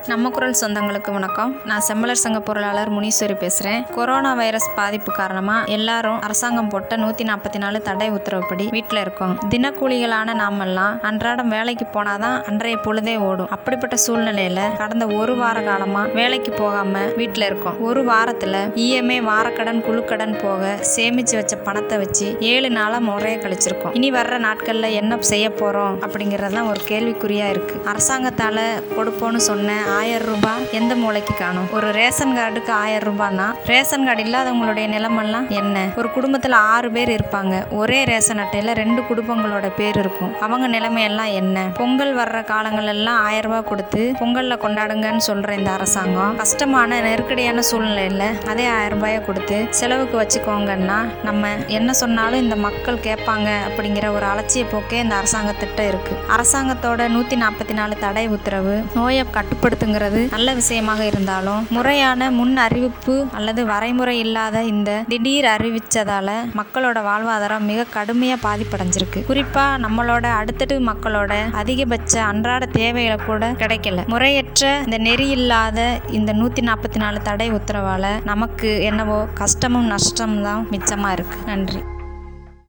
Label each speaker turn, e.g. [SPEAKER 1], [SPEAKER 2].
[SPEAKER 1] நம்ம குரல் சொந்தங்களுக்கு வணக்கம் நான் செம்மலர் சங்க பொருளாளர் முனீஸ்வரி பேசுகிறேன் கொரோனா வைரஸ் பாதிப்பு காரணமாக எல்லாரும் அரசாங்கம் போட்ட நூற்றி நாற்பத்தி நாலு தடை உத்தரவுப்படி வீட்டில் இருக்கோம் தினக்கூலிகளான நாமெல்லாம் அன்றாடம் வேலைக்கு போனாதான் அன்றைய பொழுதே ஓடும் அப்படிப்பட்ட சூழ்நிலையில் கடந்த ஒரு வார காலமாக வேலைக்கு போகாமல் வீட்டில் இருக்கோம் ஒரு வாரத்தில் இஎம்ஐ வாரக்கடன் குழுக்கடன் போக சேமித்து வச்ச பணத்தை வச்சு ஏழு நாளாக முறைய கழிச்சிருக்கோம் இனி வர்ற நாட்களில் என்ன செய்ய போகிறோம் அப்படிங்கிறது தான் ஒரு கேள்விக்குறியாக இருக்குது அரசாங்கத்தால் கொடுப்போன்னு சொன்ன ஆயிரம் ரூபாய் எந்த மூளைக்கு காணும் ஒரு ரேஷன் கார்டுக்கு ஆயிரம் ரூபாய்னா ரேஷன் கார்டு இல்லாதவங்களுடைய நிலைமெல்லாம் என்ன ஒரு குடும்பத்தில் ஆறு பேர் இருப்பாங்க ஒரே ரேஷன் அட்டையில் ரெண்டு குடும்பங்களோட பேர் இருக்கும் அவங்க நிலைமையெல்லாம் என்ன பொங்கல் வர்ற காலங்கள் எல்லாம் ஆயிரம் ரூபாய் கொடுத்து பொங்கல்ல கொண்டாடுங்கன்னு சொல்ற இந்த அரசாங்கம் கஷ்டமான நெருக்கடியான சூழ்நிலையில அதே ஆயிரம் ரூபாயை கொடுத்து செலவுக்கு வச்சுக்கோங்கன்னா நம்ம என்ன சொன்னாலும் இந்த மக்கள் கேட்பாங்க அப்படிங்கிற ஒரு அலட்சிய போக்கே இந்த அரசாங்கத்திட்ட இருக்கு அரசாங்கத்தோட நூத்தி நாற்பத்தி நாலு தடை உத்தரவு நோயை கட்டுப்படுத்துங்கிறது நல்ல விஷயமாக இருந்தாலும் முறையான முன் அறிவிப்பு அல்லது வரைமுறை இல்லாத இந்த திடீர் அறிவிச்சதால மக்களோட வாழ்வாதாரம் மிக கடுமையா பாதிப்படைஞ்சிருக்கு குறிப்பா நம்மளோட அடுத்தடு மக்களோட அதிகபட்ச அன்றாட தேவைகளை கூட கிடைக்கல முறையற்ற இந்த நெறி இல்லாத இந்த நூத்தி நாற்பத்தி நாலு தடை உத்தரவால நமக்கு என்னவோ கஷ்டமும் நஷ்டமும் தான் மிச்சமா இருக்கு நன்றி